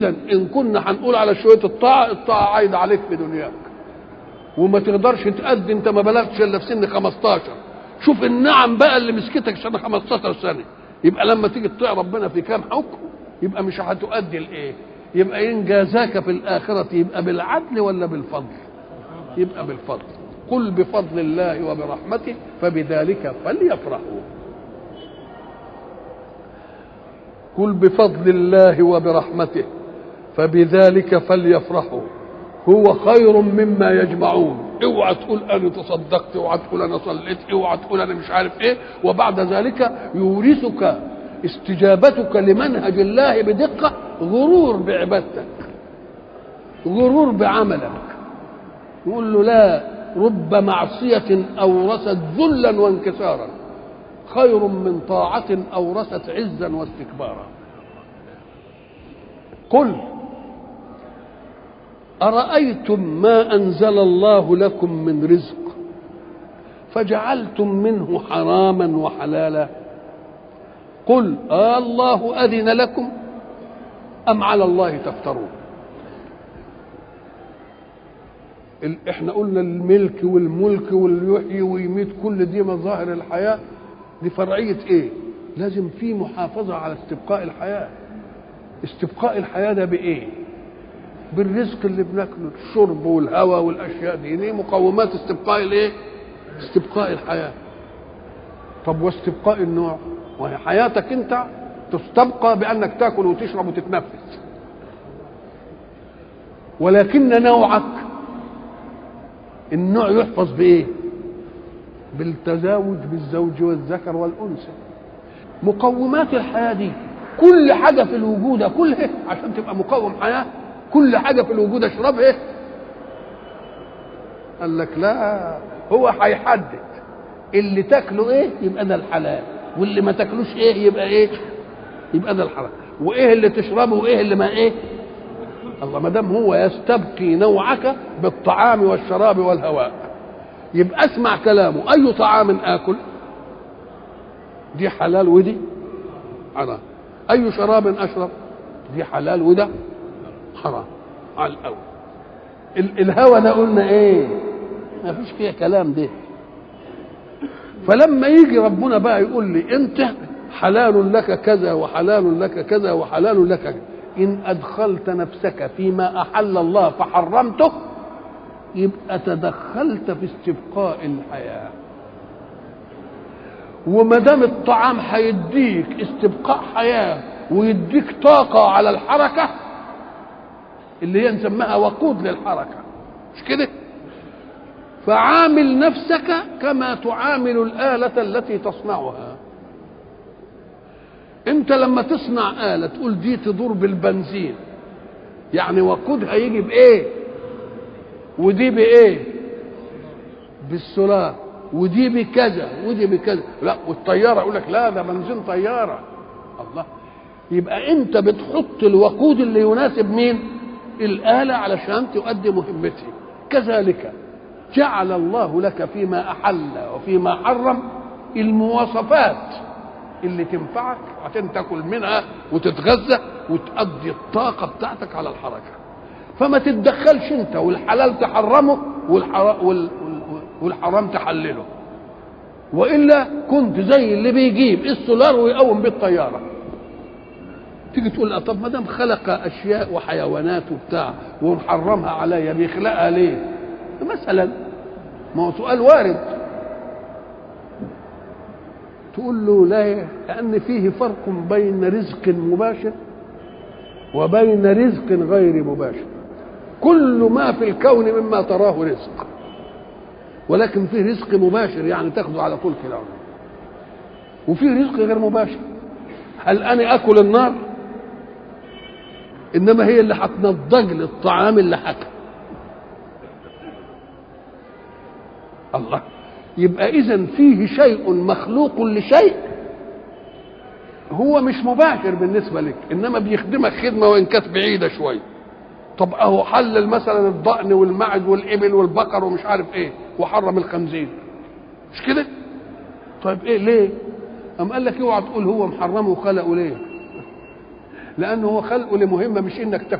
ان كنا هنقول على شويه الطاعه الطاعه عايده عليك في دنياك وما تقدرش تأدي انت ما بلغتش الا في سن 15 شوف النعم بقى اللي مسكتك سنه 15 سنه يبقى لما تيجي تطيع ربنا في كام حكم يبقى مش هتؤدي الايه يبقى ان جازاك في الاخره يبقى بالعدل ولا بالفضل يبقى بالفضل قل بفضل الله وبرحمته فبذلك فليفرحوا قل بفضل الله وبرحمته فبذلك فليفرحوا هو خير مما يجمعون اوعى تقول انا تصدقت اوعى تقول انا صليت اوعى تقول انا مش عارف ايه وبعد ذلك يورثك استجابتك لمنهج الله بدقه غرور بعبادتك غرور بعملك يقول له لا رب معصية أورثت ذلا وانكسارا خير من طاعة أورثت عزا واستكبارا قل أرأيتم ما أنزل الله لكم من رزق فجعلتم منه حراما وحلالا قل آه الله أذن لكم أم على الله تفترون احنا قلنا الملك والملك واليحيي ويميت كل دي مظاهر الحياة دي فرعية ايه لازم في محافظة على استبقاء الحياة استبقاء الحياة ده بايه بالرزق اللي بناكله الشرب والهواء والاشياء دي دي مقومات استبقاء الايه استبقاء الحياة طب واستبقاء النوع وهي حياتك انت تستبقى بانك تاكل وتشرب وتتنفس ولكن نوعك النوع يحفظ بايه بالتزاوج بالزوج والذكر والانثى مقومات الحياه دي كل حاجه في الوجود كلها عشان تبقى مقوم حياه كل حاجه في الوجود اشربها قال لك لا هو هيحدد اللي تاكله ايه يبقى ده الحلال واللي ما تاكلوش ايه يبقى ايه يبقى ده الحرام وايه اللي تشربه وايه اللي ما ايه الله ما دام هو يستبقي نوعك بالطعام والشراب والهواء يبقى اسمع كلامه اي طعام اكل دي حلال ودي حرام اي شراب اشرب دي حلال وده حرام على الاول الهوى ده قلنا ايه ما فيش فيها كلام ده فلما يجي ربنا بقى يقول لي انت حلال لك كذا وحلال لك كذا وحلال لك كذا إن أدخلت نفسك فيما أحل الله فحرمته يبقى تدخلت في استبقاء الحياة وما دام الطعام هيديك استبقاء حياة ويديك طاقة على الحركة اللي هي نسميها وقود للحركة مش كده؟ فعامل نفسك كما تعامل الآلة التي تصنعها انت لما تصنع آلة تقول دي تدور بالبنزين يعني وقودها يجي بإيه ودي بإيه بالسولار ودي بكذا ودي بكذا لا والطيارة يقول لك لا ده بنزين طيارة الله يبقى انت بتحط الوقود اللي يناسب مين الآلة علشان تؤدي مهمتها كذلك جعل الله لك فيما أحل وفيما حرم المواصفات اللي تنفعك عشان تاكل منها وتتغذى وتقضي الطاقه بتاعتك على الحركه فما تتدخلش انت والحلال تحرمه والحرام, والحرام تحلله والا كنت زي اللي بيجيب السولار ويقوم بالطياره تيجي تقول طب ما دام خلق اشياء وحيوانات وبتاع ومحرمها عليا بيخلقها ليه؟ مثلا ما هو سؤال وارد تقول له لا لأن فيه فرق بين رزق مباشر وبين رزق غير مباشر كل ما في الكون مما تراه رزق ولكن فيه رزق مباشر يعني تاخده على طول كده وفيه رزق غير مباشر هل أنا أكل النار إنما هي اللي هتنضج لي الطعام اللي حكى الله يبقى اذا فيه شيء مخلوق لشيء هو مش مباشر بالنسبه لك انما بيخدمك خدمه وان كانت بعيده شويه طب اهو حلل مثلا الضأن والمعز والابل والبقر ومش عارف ايه وحرم الخنزير مش كده طيب ايه ليه ام قال لك اوعى تقول هو محرمه وخلقه ليه لانه هو خلقه لمهمه مش انك